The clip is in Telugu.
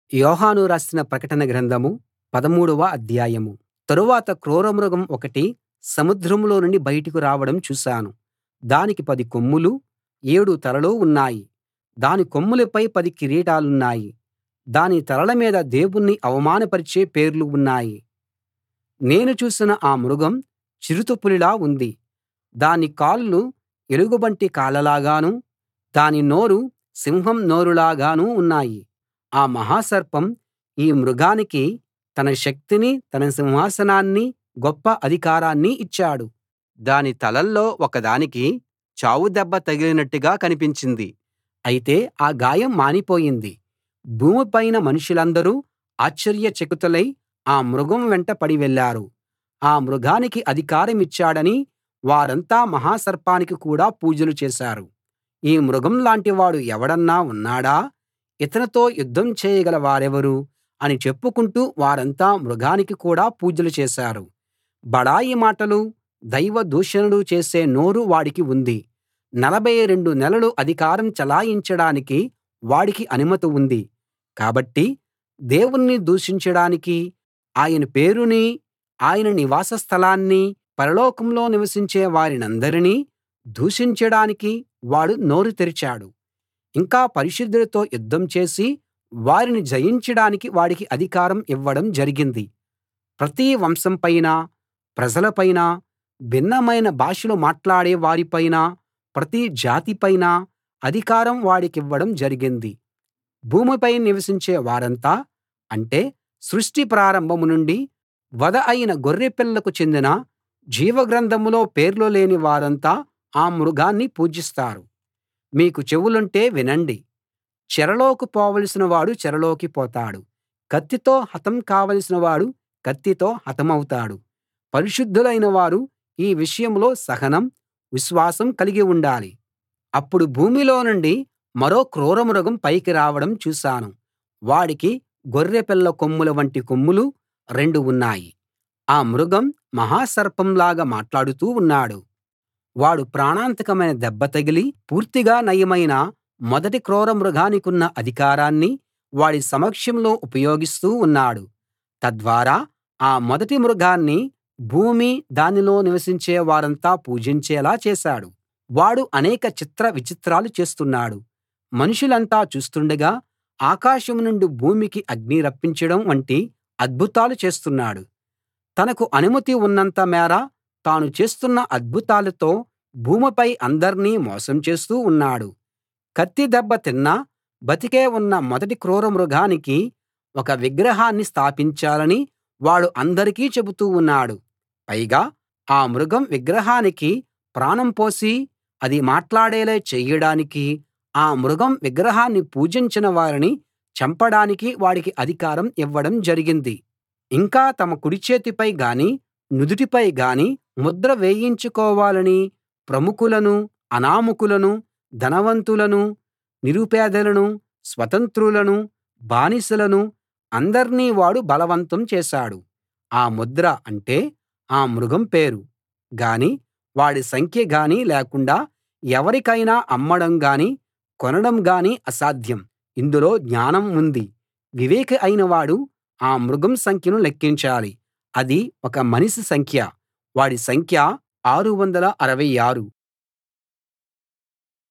యోహాను రాసిన ప్రకటన గ్రంథం పదమూడవ అధ్యాయం తరువాత క్రూరమృగం ఒకటి సముద్రంలో నుండి బయటకు రావడం చూశాను దానికి పది కొమ్ములూ ఏడు తలలూ ఉన్నాయి దాని కొమ్ములపై పది కిరీటాలున్నాయి దాని తలల మీద దేవుణ్ణి అవమానపరిచే పేర్లు ఉన్నాయి నేను చూసిన ఆ మృగం చిరుతపులిలా ఉంది దాని కాళ్ళు ఎలుగుబంటి కాళ్లలాగానూ దాని నోరు సింహం నోరులాగానూ ఉన్నాయి ఆ మహా సర్పం ఈ మృగానికి తన శక్తినీ తన సింహాసనాన్నీ గొప్ప అధికారాన్నీ ఇచ్చాడు దాని తలల్లో ఒకదానికి చావు దెబ్బ తగిలినట్టుగా కనిపించింది అయితే ఆ గాయం మానిపోయింది భూమి పైన మనుషులందరూ ఆశ్చర్యచకితులై ఆ మృగం వెంట పడి వెళ్ళారు ఆ మృగానికి అధికారమిచ్చాడని వారంతా మహా సర్పానికి కూడా పూజలు చేశారు ఈ మృగం లాంటివాడు ఎవడన్నా ఉన్నాడా ఇతనితో యుద్ధం చేయగల వారెవరు అని చెప్పుకుంటూ వారంతా మృగానికి కూడా పూజలు చేశారు బడాయి మాటలూ దైవ దూషణలు చేసే నోరు వాడికి ఉంది నలభై రెండు నెలలు అధికారం చలాయించడానికి వాడికి అనుమతి ఉంది కాబట్టి దేవుణ్ణి దూషించడానికీ ఆయన పేరునీ ఆయన నివాస స్థలాన్నీ పరలోకంలో నివసించే వారినందరినీ దూషించడానికి వాడు నోరు తెరిచాడు ఇంకా పరిశుద్ధులతో యుద్ధం చేసి వారిని జయించడానికి వాడికి అధికారం ఇవ్వడం జరిగింది ప్రతి వంశం పైనా ప్రజల పైనా భిన్నమైన భాషలు మాట్లాడే వారిపైనా ప్రతి జాతి పైనా అధికారం వాడికివ్వడం జరిగింది భూమిపై నివసించే వారంతా అంటే సృష్టి ప్రారంభం నుండి వధ అయిన గొర్రెపిల్లకు చెందిన జీవగ్రంథంలో పేర్లు లేని వారంతా ఆ మృగాన్ని పూజిస్తారు మీకు చెవులుంటే వినండి చెరలోకి పోవలసిన వాడు చెరలోకి పోతాడు కత్తితో హతం కావలసిన వాడు కత్తితో హతమౌతాడు పరిశుద్ధులైన వారు ఈ విషయంలో సహనం విశ్వాసం కలిగి ఉండాలి అప్పుడు భూమిలో నుండి మరో క్రూరమృగం పైకి రావడం చూశాను వాడికి గొర్రెపిల్ల కొమ్ముల వంటి కొమ్ములు రెండు ఉన్నాయి ఆ మృగం మహా సర్పంలాగా మాట్లాడుతూ ఉన్నాడు వాడు ప్రాణాంతకమైన దెబ్బ తగిలి పూర్తిగా నయమైన మొదటి క్రూర మృగానికున్న అధికారాన్ని వాడి సమక్షంలో ఉపయోగిస్తూ ఉన్నాడు తద్వారా ఆ మొదటి మృగాన్ని భూమి దానిలో నివసించే వారంతా పూజించేలా చేశాడు వాడు అనేక చిత్ర విచిత్రాలు చేస్తున్నాడు మనుషులంతా చూస్తుండగా ఆకాశం నుండి భూమికి అగ్ని రప్పించడం వంటి అద్భుతాలు చేస్తున్నాడు తనకు అనుమతి ఉన్నంత మేర తాను చేస్తున్న అద్భుతాలతో భూమిపై అందర్నీ మోసం చేస్తూ ఉన్నాడు కత్తి దెబ్బ తిన్నా బతికే ఉన్న మొదటి క్రూర మృగానికి ఒక విగ్రహాన్ని స్థాపించాలని వాడు అందరికీ చెబుతూ ఉన్నాడు పైగా ఆ మృగం విగ్రహానికి ప్రాణం పోసి అది మాట్లాడేలా చెయ్యడానికి ఆ మృగం విగ్రహాన్ని పూజించిన వారిని చంపడానికి వాడికి అధికారం ఇవ్వడం జరిగింది ఇంకా తమ కుడి చేతిపై గానీ నుదుటిపై గానీ ముద్ర వేయించుకోవాలని ప్రముఖులనూ అనామకులనూ ధనవంతులనూ నిరుపేదలనూ స్వతంత్రులనూ బానిసలనూ అందర్నీ వాడు బలవంతం చేశాడు ఆ ముద్ర అంటే ఆ మృగం పేరు గానీ వాడి సంఖ్య గానీ లేకుండా ఎవరికైనా అమ్మడం గానీ కొనడం గానీ అసాధ్యం ఇందులో జ్ఞానం ఉంది వివేకి అయిన వాడు ఆ మృగం సంఖ్యను లెక్కించాలి అది ఒక మనిషి సంఖ్య వాడి సంఖ్య ఆరు వందల అరవై ఆరు